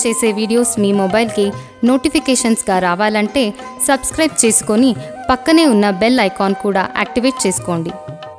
చేసే వీడియోస్ మీ మొబైల్కి నోటిఫికేషన్స్గా రావాలంటే సబ్స్క్రైబ్ చేసుకొని పక్కనే ఉన్న బెల్ ఐకాన్ కూడా యాక్టివేట్ చేసుకోండి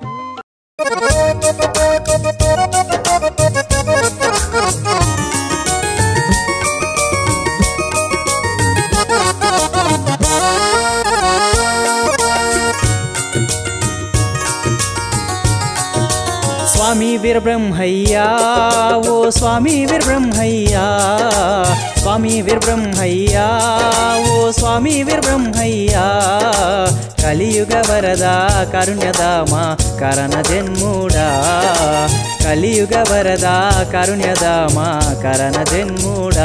స్వామి వీరబ్రహ్మయ్యా ఓ స్వామి వీరబ్రహ్మయ్యా స్వామి వీరబ్రహ్మయ్యా ఓ స్వామి వీరబ్రహ్మయ్యా కలియుగ వరదా కరుణ్యదామా కరణ జన్ముడా కలియుగ వరదా కరుణ్యదామా కరణ జన్ముడా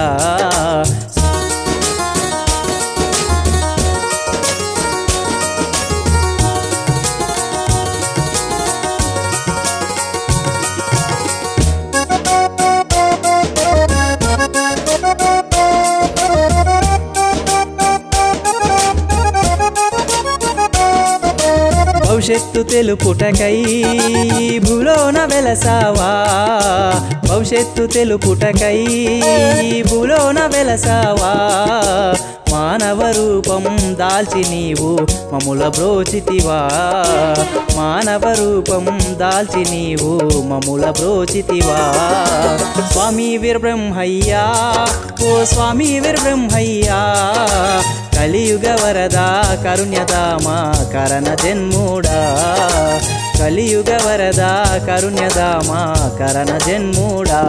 భవిష్యత్తు తెలుపుటకై భూలోన వెలసావా భవిష్యత్తు తెలుపుటకై భూలోన వెలసావా మానవ రూపం దాల్చి నీవు మముల బ్రోచితివా మానవ రూపం దాల్చి నీవు మముల బ్రోచితివా స్వామి వీరబ్రహ్మయ్యా ఓ స్వామి వీరబ్రహ్మయ్యా కలియుగ వరదా కరుణ్యదామా కరణ జన్ముడా కలియుగ వరదా కరుణ్యదామా కరణ జన్ముడా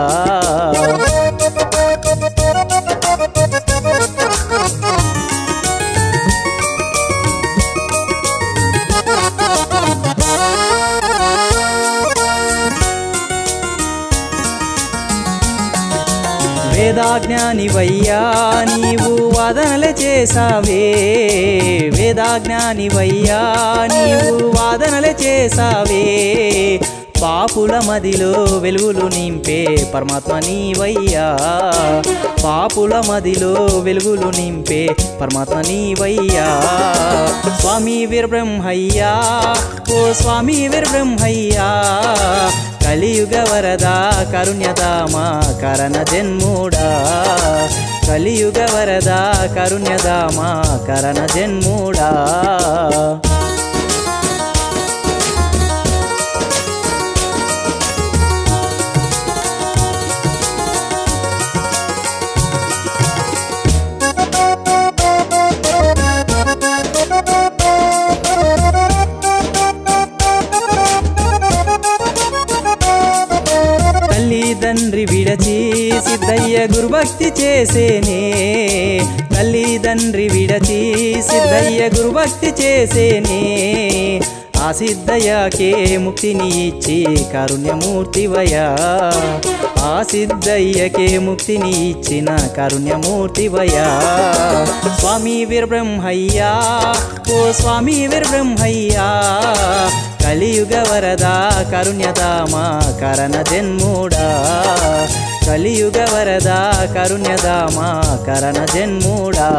వేదాజ్ఞానివయ్యా నీవు వాదనలు చేసావే వేదాజ్ఞానివయ్యా నీవు వాదనలు చేసావే పాపుల మదిలో వెలుగులు నింపే పరమాత్మ నీవయ్యా పాపుల మదిలో వెలుగులు నింపే పరమాత్మ నీవయ్యా స్వామి వీరబ్రహ్మయ్యా ఓ స్వామి వీరబ్రహ్మయ్యా కలియుగ వరదా కరుణ్యదామా కరణ జన్ముడా కలియుగ వరదా కరుణ్యదామా కరణ జన్ముడా తల్లిదండ్రి విడచి సిద్ధయ్య గురుభక్తి చేసేనే తల్లిదండ్రి విడచి సిద్ధయ్య గురుభక్తి చేసేనే ఆ సిద్ధయ్యకే ముక్తిని ఇచ్చి కారుణ్యమూర్తివయా ఆ సిద్ధయ్యకే ముక్తిని ఇచ్చిన కారుణ్యమూర్తివయా స్వామి వీరబ్రహ్మయ్యా ఓ స్వామి వీరబ్రహ్మయ్యా కలియుగ వరదా కరుణ్యదామా కరణ జన్ముడా కలియుగ వరదా కరుణ్యదామా కరణ జన్ముడా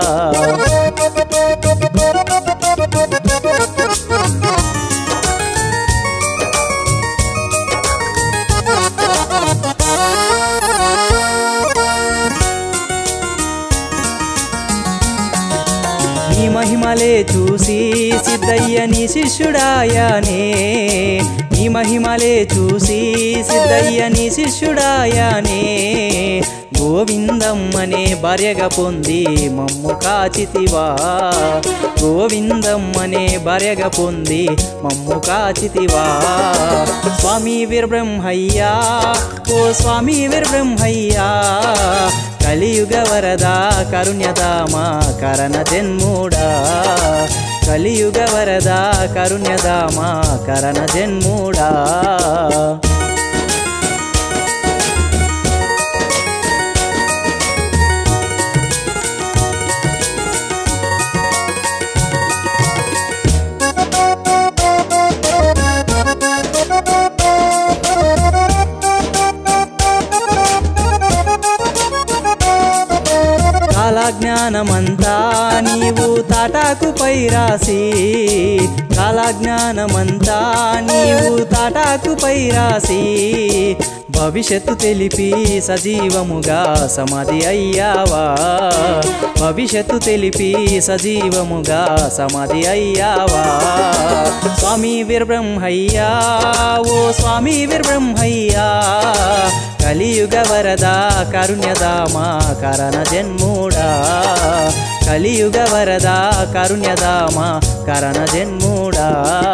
నీ మహిమలే చూసి సిద్ధయ్య నీ శిష్యుడాయానే నీ మహిమలే చూసి సిద్ధయ్య నీ శిష్యుడాయానే గోవిందమ్మనే భార్యగా పొంది మమ్ము కాచితివా గోవిందమ్మనే భార్యగా పొంది మమ్ము కాచితివా స్వామి వీరబ్రహ్మయ్యా ఓ స్వామి వీరబ్రహ్మయ్యా కలియుగ వరదా కరుణ్యదామా కరణ జన్ముడా కలియుగ వరదా కరుణ్యదామా కరణ జన్ముడా కాలజ్ఞానమంతా నీవు తాటాకు పై రాసి కాలజ్ఞానమంతా నీవు తాటాకు పై రాసి భవిష్యత్తు తెలిపి సజీవముగా సమాధి అయ్యావా భవిష్యత్తు తెలిపి సజీవముగా సమాధి అయ్యావా స్వామి వీరబ్రహ్మయ్యా ఓ స్వామి వీరబ్రహ్మయ్యా కలియుగ వరద కరుణ్యదామా కరణ జన్ముడా కలియుగ వరద కరుణ్యదామా కరణ జన్ముడా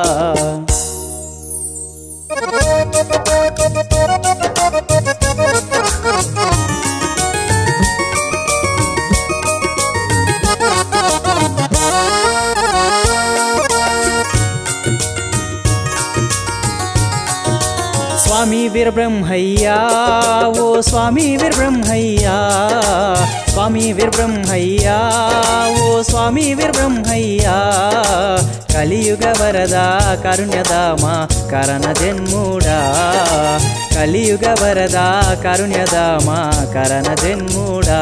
స్వామి వీరబ్రహ్మయ్యా ఓ స్వామి వీరబ్రహ్మయ్యా స్వామి వీరబ్రహ్మయ్యా ఓ స్వామి వీరబ్రహ్మయ్యా కలియుగ వరద కరుణ్యదామా కరణ జన్ముడా కలియుగ వరద కరుణ్యదామా కరణ జన్ముడా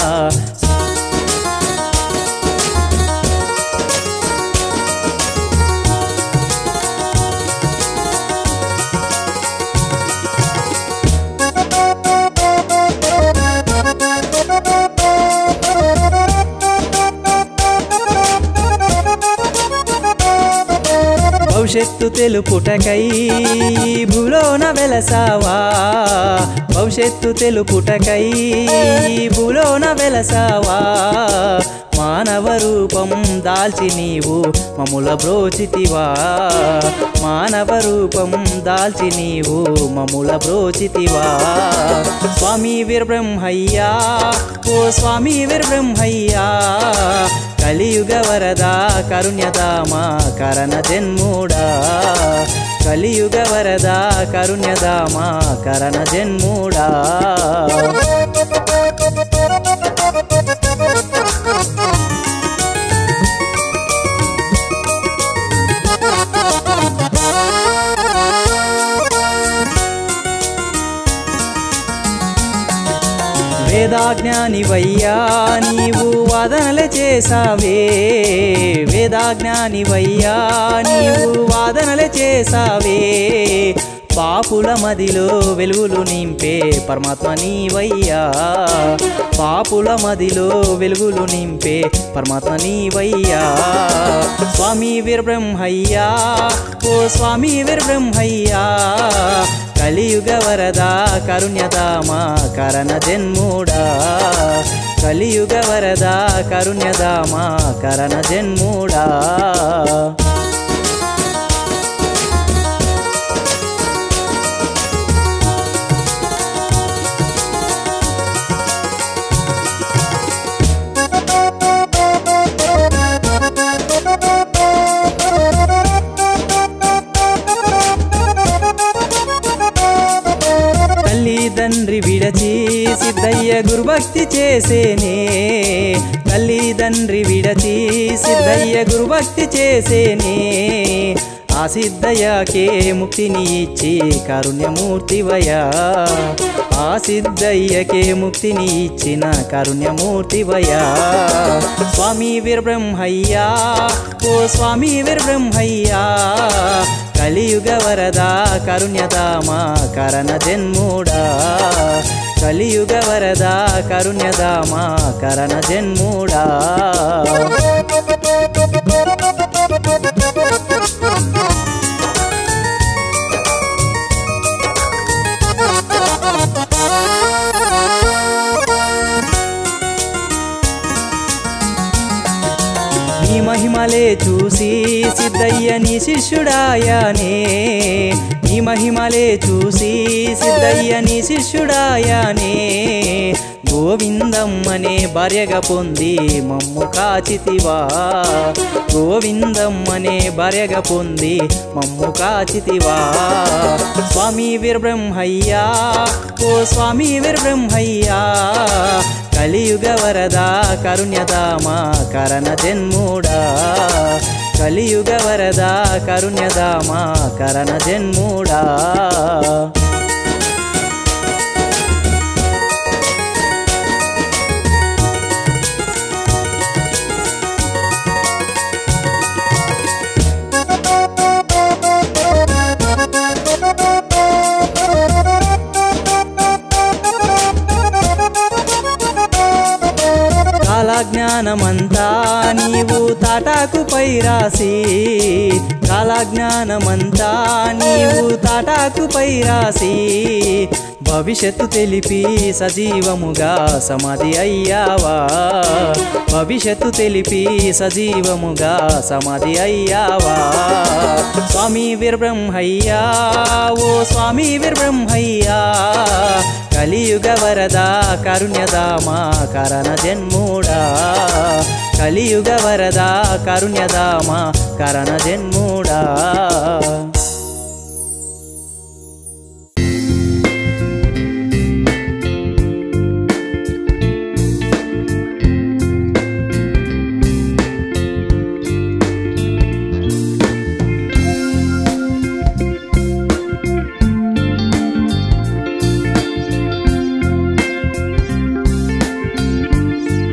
భవిష్యత్తు తెలుపుటకై భూలోన వెలసావా భవిష్యత్తు తెలుపుటకై భూలోన వెలసావా మానవ రూపం దాల్చి నీవు మముల బ్రోచితివా మానవ రూపం దాల్చి నీవు మముల బ్రోచితివా స్వామి వీరబ్రహ్మయ్యా ఓ స్వామి వీరబ్రహ్మయ్యా కలియుగ వరద కరుణ్యదామా కరణ జన్ముడా కలియుగ వరద కరుణ్యదామా కరణ జన్ముడా వేదాజ్ఞానివయ్యా నీవు వాదనలు చేసావే వేదాజ్ఞానివయ్యా నీవు వాదనలు చేసావే పాపుల మదిలో వెలుగులు నింపే పరమాత్మ నీవయ్యా పాపుల మదిలో వెలుగులు నింపే పరమాత్మ నీవయ్యా స్వామి వీరబ్రహ్మయ్యా ఓ స్వామి వీరబ్రహ్మయ్యా కలియుగ వరద కరుణ్యదామా కరణ జన్ముడా కలియుగ వరద కరుణ్యదామా కరణ జన్ముడా తల్లిదండ్రి విడచి సిద్ధయ్య గురుభక్తి చేసేనే తల్లిదండ్రి విడచి సిద్ధయ్య గురుభక్తి చేసేనే ఆ సిద్ధయ్యకే ముక్తిని ఇచ్చి కారుణ్యమూర్తివయా ఆ సిద్ధయ్యకే ముక్తిని ఇచ్చిన కారుణ్యమూర్తివయా స్వామి వీరబ్రహ్మయ్యా ఓ స్వామి వీరబ్రహ్మయ్యా కలియుగ వరద కరుణ్యదామా కరణ జన్ముడా కలియుగ వరద కరుణ్యదామా కరణ జన్ముడా నీ మహిమలే చూసి సిద్ధయ్య నీ శిష్యుడాయానే నీ మహిమలే చూసి సిద్ధయ్య నీ శిష్యుడాయానే గోవిందమ్మనే భార్యగా పొంది మమ్ము కాచితివా గోవిందమ్మనే భార్యగా పొంది మమ్ము కాచితివా స్వామి వీరబ్రహ్మయ్యా ఓ స్వామి వీరబ్రహ్మయ్యా కలియుగ వరద కరుణ్యదామా కరణ జన్ముడా కలియుగ వరద కరుణ్యదామా కరణ జన్ముడా తాటాకుపై రాసి కాలజ్ఞానమంతా నీవు తాటాకుపై రాసి భవిష్యత్తు తెలిపి సజీవముగా సమాధి అయ్యావా భవిష్యత్తు తెలిపి సజీవముగా సమాధి అయ్యావా స్వామి వీరబ్రహ్మయ్యా ఓ స్వామి వీరబ్రహ్మయ్యా కలియుగ వరద కరుణ్యదామా కరణ జన్మూడా కలియుగ వరద కరుణ్యదామా కరణ జన్మూడా